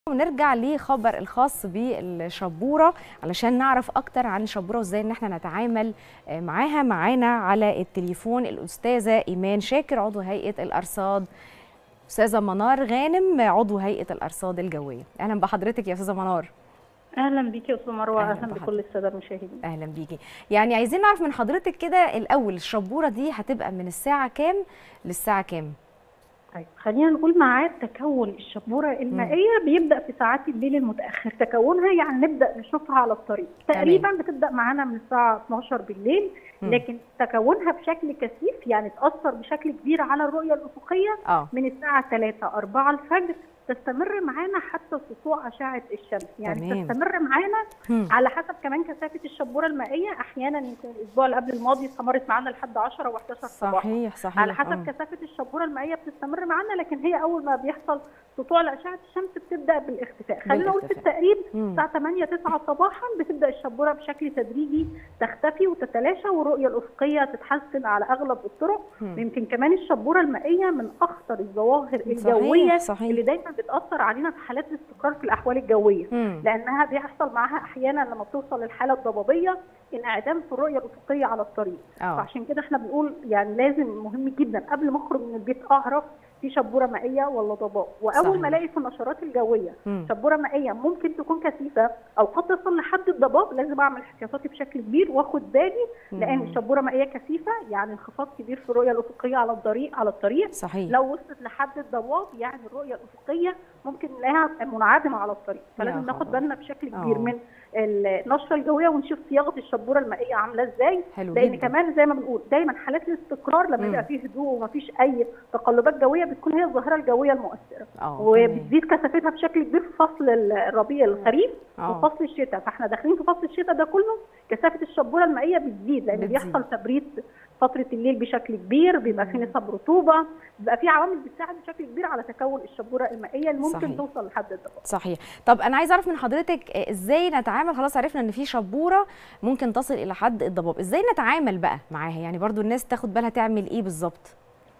ونرجع لخبر الخاص بالشبوره علشان نعرف اكتر عن الشبوره وازاي ان احنا نتعامل معاها معانا على التليفون الاستاذه ايمان شاكر عضو هيئه الارصاد استاذه منار غانم عضو هيئه الارصاد الجويه اهلا بحضرتك يا استاذه منار اهلا بيكي يا استاذه مروه أهلاً اهلا, بحضرتك. بكل الساده المشاهدين اهلا بيكي يعني عايزين نعرف من حضرتك كده الاول الشبوره دي هتبقى من الساعه كام للساعه كام طيب خلينا نقول معاد تكون الشبوره المائيه بيبدا في ساعات الليل المتاخر تكونها يعني نبدا نشوفها على الطريق تقريبا بتبدا معانا من الساعه 12 بالليل مم. لكن تكونها بشكل كثيف يعني تاثر بشكل كبير على الرؤيه الافقيه اه من الساعه 3 4 الفجر تستمر معانا حتى سطوع اشعه الشمس يعني تمام. تستمر معانا هم. على حسب كمان كثافه الشبوره المائيه احيانا يمكن الاسبوع اللي قبل الماضي استمرت معانا لحد 10 و11 صباحا صحيح صحيح على حسب آه. كثافه الشبوره المائيه بتستمر معانا لكن هي اول ما بيحصل سطوع لاشعه الشمس بتبدا بالاختفاء خلينا نقول في بالاختفاء. التقريب مم. الساعه 8 9 صباحا بتبدا الشبوره بشكل تدريجي تختفي وتتلاشى والرؤيه الافقيه تتحسن على اغلب الطرق مم. يمكن كمان الشبوره المائيه من اخطر الظواهر صحيح، الجويه صحيح. اللي دايما بتاثر علينا في حالات الاستقرار في الاحوال الجويه مم. لانها بيحصل معاها احيانا لما بتوصل للحاله الضبابيه انعدام في الرؤيه الافقيه على الطريق اه فعشان كده احنا بنقول يعني لازم مهم جدا قبل ما اخرج من البيت اعرف في شبوره مائيه ولا ضباب واول صحيح. ما الاقي في النشرات الجويه مم. شبوره مائيه ممكن تكون كثيفه او قد تصل لحد الضباب لازم اعمل احتياطاتي بشكل كبير واخد بالي لان مم. الشبوره مائيه كثيفه يعني انخفاض كبير في الرؤيه الافقيه على الطريق على الطريق صحيح لو وصلت لحد الضباب يعني الرؤيه الافقيه ممكن نلاقيها منعدمه على الطريق يا فلازم ناخد خبر. بالنا بشكل كبير آه. من النشره الجويه ونشوف صياغه الشبوره المائيه عامله ازاي حلو لان جدا كمان زي ما بنقول دايما حالات الاستقرار لما مم. يبقى فيه هدوء ومفيش اي تقلبات جويه بتكون هي الظاهره الجويه المؤثره اه تمام. وبتزيد كثافتها بشكل كبير في فصل الربيع الخريف آه. وفصل الشتاء فاحنا داخلين في فصل الشتاء ده كله كثافه الشبوره المائيه بتزيد لان بتزيد. بيحصل تبريد فتره الليل بشكل كبير بيبقى في نسب رطوبه بيبقى في عوامل بتساعد بشكل كبير على تكون الشبوره المائيه اللي ممكن صحيح. توصل لحد الضباب صحيح طب انا عايزه اعرف من حضرتك آه، ازاي نتعامل خلاص عرفنا ان في شبوره ممكن تصل الى حد الضباب ازاي نتعامل بقى معاها يعني برضو الناس تاخد بالها تعمل ايه بالظبط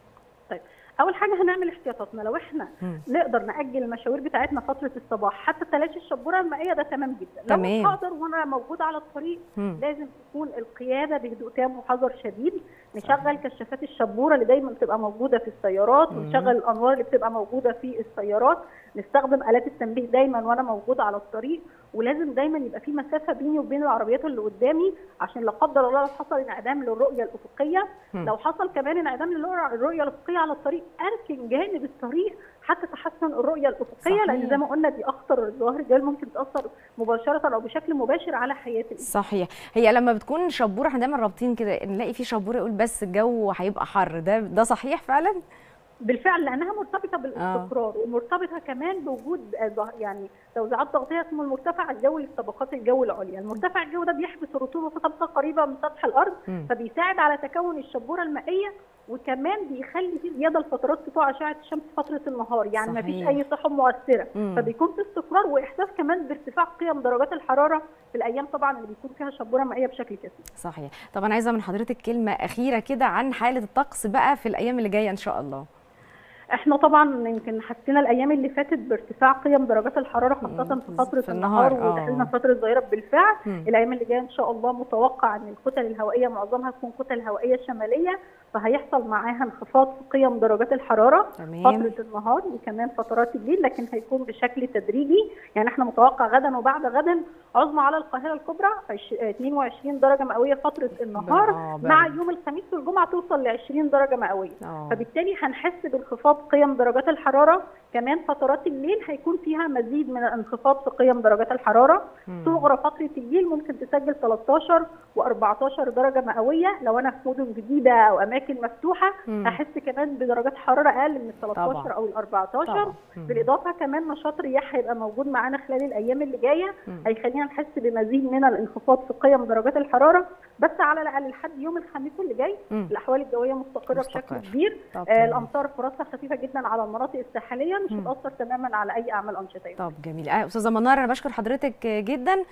طيب اول حاجه هنعمل احتياطاتنا لو احنا مم. نقدر ناجل المشاوير بتاعتنا فتره الصباح حتى تلاشي الشبوره المائيه ده تمام جدا لو تمام. مش هقدر وانا موجود على الطريق مم. لازم تكون القياده بهدوء تام وحذر شديد نشغل كشافات الشبوره اللي دايما بتبقى موجوده في السيارات مم. ونشغل الانوار اللي بتبقى موجوده في السيارات نستخدم الات التنبيه دايما وانا موجود على الطريق ولازم دايما يبقى في مسافه بيني وبين العربيات اللي قدامي عشان لا قدر الله لو حصل انعدام للرؤيه الافقيه مم. لو حصل كمان انعدام للرؤيه الرؤية الافقيه على الطريق اركن جانب الطريق حتى تحسن الرؤيه الافقيه صحيح. لان زي ما قلنا دي اخطر الظواهر الجويه اللي ممكن تاثر مباشره او بشكل مباشر على حياه الانسان صحيح هي لما بتكون شبوره احنا دايما رابطين كده نلاقي في شبوره يقول بس الجو هيبقى حر ده ده صحيح فعلا بالفعل لانها مرتبطه بالاستقرار ومرتبطه كمان بوجود آه، ضه- يعني توزيعات ضغطيه اسمه المرتفع الجوي لطبقات الجو العليا، المرتفع الجوي ده بيحبس الرطوبه في طبقه قريبه من سطح الارض مم. فبيساعد على تكون الشبوره المائيه وكمان بيخلي في زياده لفترات سطوع اشعه الشمس فتره النهار يعني ما فيش صحيح. اي سحب مؤثره مم. فبيكون في استقرار واحساس كمان بارتفاع قيم درجات الحراره في الايام طبعا اللي بيكون فيها شبوره مائيه بشكل كثيف صحيح طب انا عايزه من حضرتك كلمه اخيره كده عن حاله الطقس بقى في الايام اللي جايه ان شاء الله احنا طبعا يمكن حسينا الايام اللي فاتت بارتفاع قيم درجات الحراره خاصه مم. في فتره في النهار، النهار آه. ودخلنا فتره ظهيره بالفعل مم. الايام اللي جايه ان شاء الله متوقع ان الكتل الهوائيه معظمها تكون كتل هوائيه شماليه فهيحصل معاها انخفاض في قيم درجات الحرارة تمام. فترة النهار وكمان فترات الليل لكن هيكون بشكل تدريجي يعني احنا متوقع غدا وبعد غدا عظمى على القاهرة الكبرى عش- 22 درجة مئوية فترة النهار آه، مع بقى. يوم الخميس والجمعة توصل ل 20 درجة مئوية آه. فبالتالي هنحس بانخفاض قيم درجات الحرارة كمان فترات الليل هيكون فيها مزيد من الانخفاض في قيم درجات الحرارة مم. صغرى فترة الليل ممكن تسجل 13 و14 درجة مئوية لو أنا في مدن جديدة أو أماكن مفتوحة مم. هحس كمان بدرجات حرارة أقل من ال 13 طبعاً. أو ال 14 طبعاً. مم. بالإضافة كمان نشاط رياح هيبقى موجود معانا خلال الأيام اللي جاية مم. هيخلينا نحس بمزيد من الانخفاض في قيم درجات الحرارة بس على الأقل لحد يوم الخميس اللي جاي مم. الأحوال الجوية مستقرة مستقر. بشكل كبير طب آه تمام. الأمطار فرصها خفيفة جدا على المناطق الساحلية مش مم. هتأثر تماما على أي أعمال أنشطة طب جميل آه، استاذه منار انا بشكر حضرتك جدا